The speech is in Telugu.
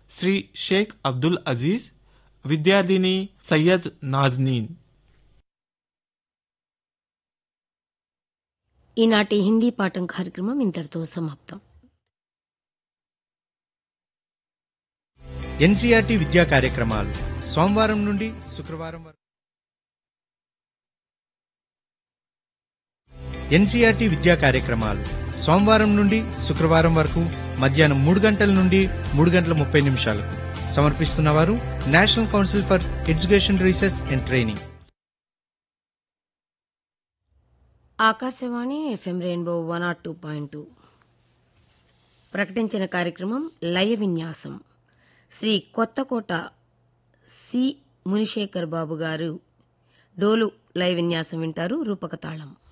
శ్రీ షేక్ అబ్దుల్ అజీజ్ విద్యార్థిని సయ్యద్ నాజ్నీన్ ఈనాటి హిందీ పాఠం కార్యక్రమం ఇంతటితో సమాప్తం ఎన్సీఆర్టీ విద్యా కార్యక్రమాలు సోమవారం నుండి శుక్రవారం వరకు ఎన్సీఆర్టీ విద్యా కార్యక్రమాలు సోమవారం నుండి శుక్రవారం వరకు మధ్యాహ్నం మూడు గంటల నుండి మూడు గంటల ముప్పై నిమిషాలకు సమర్పిస్తున్నవారు National Council for Education Research and Training Akashvani FM Rainbow one R two point two ప్రకటించిన కార్యక్రమం లయ విన్యాసం శ్రీ కొత్తకోట సి మునిశేఖర్ బాబు గారు డోలు లయ విన్యాసం వింటారు రూపకతాళం